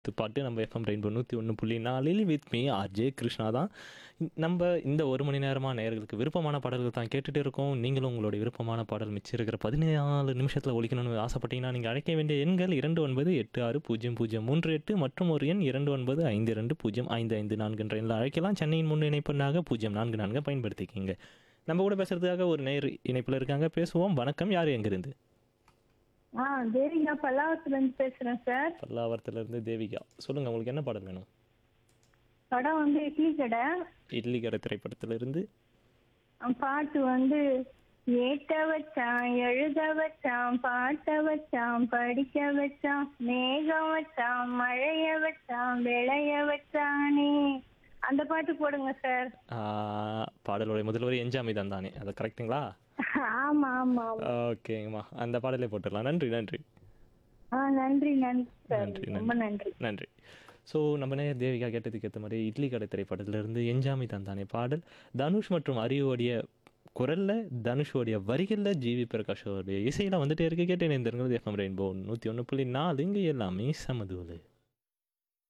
பாட்டு நம்ம FM rainbow நூற்றி ஒன்று புள்ளி நாலில் வித் மீ ஆர்ஜே கிருஷ்ணா தான் இ- நம்ம இந்த ஒரு மணி நேரமாக நேயர்களுக்கு விருப்பமான பாடல்கள் தான் கேட்டுட்டு இருக்கோம் நீங்களும் உங்களுடைய விருப்பமான பாடல் மிச்சம் இருக்கிற பதினேழு நிமிஷத்தில் ஒழிக்கணும்னு ஆசைப்பட்டீங்கன்னா நீங்கள் அழைக்க வேண்டிய எண்கள் இரண்டு ஒன்பது எட்டு ஆறு பூஜ்ஜியம் பூஜ்ஜியம் மூன்று எட்டு மற்றும் ஒரு எண் இரண்டு ஒன்பது ஐந்து ரெண்டு பூஜ்ஜியம் ஐந்து ஐந்து நான்கு என்ற எண்ணில் அழைக்கலாம் சென்னையின் முன் இணைப்புனாக பூஜ்ஜியம் நான்கு நான்கு பயன்படுத்திக்கிங்க நம்ம கூட பேசுறதுக்காக ஒரு நேர் இணைப்பில் இருக்காங்க பேசுவோம் வணக்கம் யார் எங்கிருந்து ஆ தேவிகா பல்லாவத்துல இருந்து பேசுறேன் சார் பல்லாவரத்துலேருந்து தேவிகா சொல்லுங்கள் உங்களுக்கு என்ன பாடல் வேணும் படம் வந்து இட்லி கடை இட்லி கடை திரைப்படத்திலிருந்து அஹ் பாட்டு வந்து ஏட்ட வச்சான் எழுத வச்சான் பாட்ட வச்சான் படிக்க வச்சான் மேகம் வச்சான் மழைய வச்சான் விளைய வச்சானே அந்த பாட்டு போடுங்க சார் ஆஹ், பாடலுடைய முதல் வரி எஞ்சாமி தான் தானே அது கரெக்ட்டுங்களா ஆமா ஆமா ஆமா. ஓகேங்கம்மா அந்த பாடலே போட்டுடலாம் நன்றி நன்றி ஆ நன்றி நன்றி சார் நன்றி, ரொம்ப நன்றி நன்றி ஸோ நம்ம நேர் தேவிகா கேட்டதுக்கு ஏற்ற மாதிரி இட்லி கடை திரைப்படத்திலிருந்து எஞ்சாமி தந்தானே பாடல் தனுஷ் மற்றும் அரியோடைய குரல்ல தனுஷோடைய வரிகளில் ஜிவி பிரகாஷோடைய இசையில வந்துட்டே இருக்கு கேட்டு இணைந்திருக்கிறது எஃப்எம் ரெயின்போ நூற்றி ஒன்று புள்ளி நாலு இங்கே எல்லாமே சமதுவலு